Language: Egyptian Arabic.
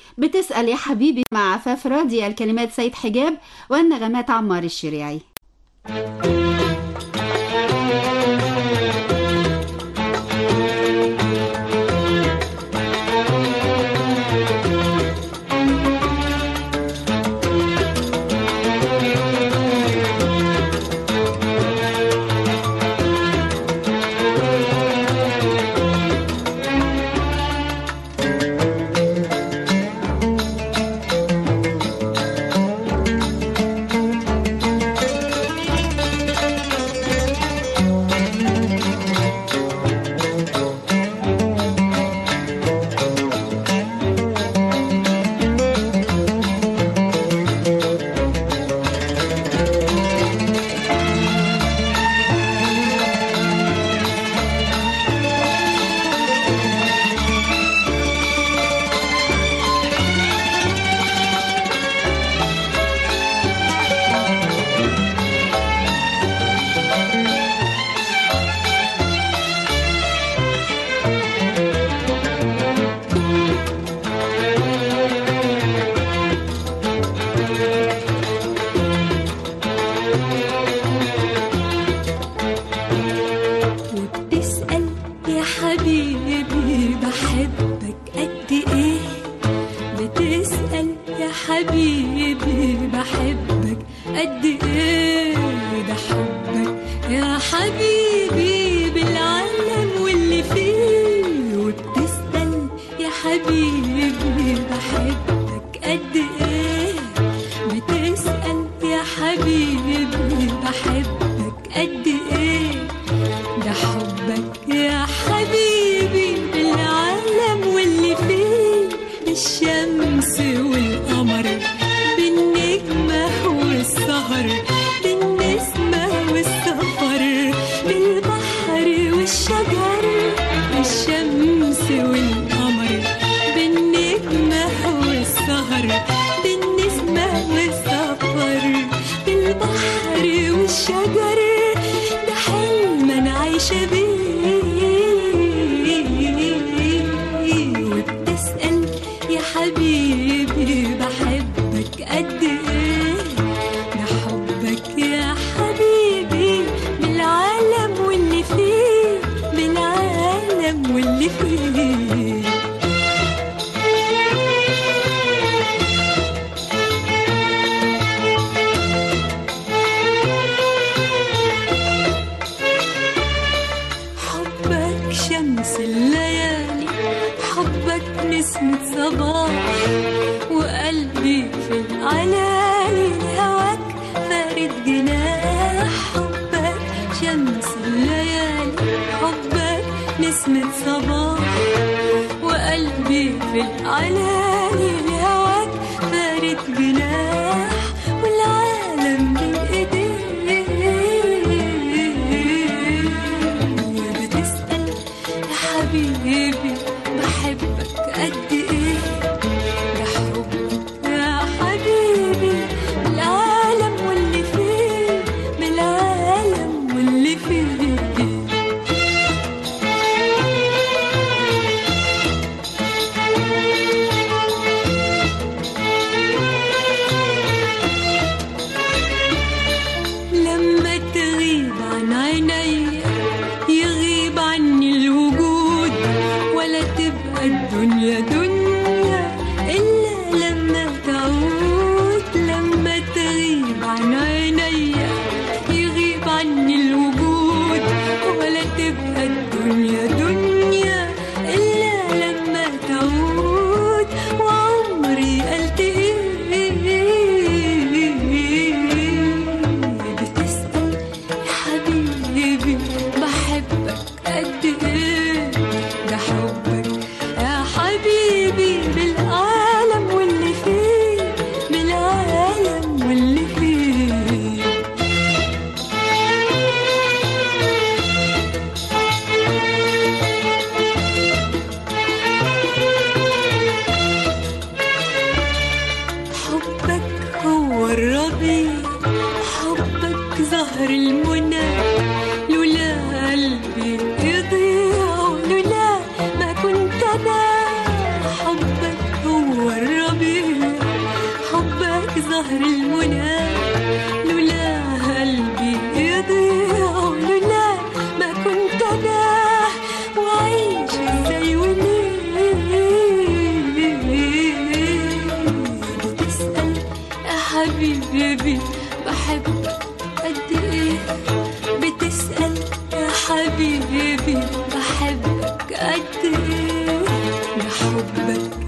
بتسأل يا حبيبي مع عفاف راضية الكلمات سيد حجاب والنغمات عمار الشريعي وبتسأل يا حبيبي بحبك قد ايه بتسأل يا حبيبي بحبك قد ايه ده حبك يا حبيبي بالعالم واللي فيه وبتسأل يا حبيبي بحبك قد ايه بتسأل يا حبيبي بحبك قد ايه ده حبك يا حبيبي بالعالم واللي فيه بالشمس والقمر بالنجمة والسهر بالنسمة والسفر بالبحر والشجر بالشمس والقمر بالنجمة والسهر بالنسمة والسفر بالبحر والشجر ده حلم انا عايشة بيه وبتسأل يا حبيبي بحبك قد ايه ده حبك يا حبيبي بالعالم واللي فيه بالعالم واللي فيه حبك شمس الليالي حبك نسمة صباح وقلبي في العلالي هواك فارد جناح حبك شمس الليالي حبك نسمة صباح وقلبي في العلالي هواك فارد جناح والعالم بين ايديك بتسأل يا حبيبي بحبك قد ايه ده حبك يا حبيبي بالعالم واللي فيه بالعالم واللي فيه لما تغيب عن عيني يغيب عني الوجود ولا تبقى الدنيا دنيا إلا لما تعود لما تغيب عن عيني يغيب عني الوجود ولا تبقى الدنيا دنيا إلا لما تعود وعمري قلت بتسأل يا حبيبي بحبك قد ايه ده حبك يا حبيبي بالعالم واللي فيه بالعالم واللي فيه حبك هو الربيع حبك زهر المنى لولا قلبي يضيع لولا ما كنت انا حبك هو الربيع زهر المنى لولا قلبي يضيع لولا ما كنت انا وعيش ازاي وليه بتسأل يا حبيبي بحبك قد ايه بتسأل يا حبيبي بحبك قد ايه بحبك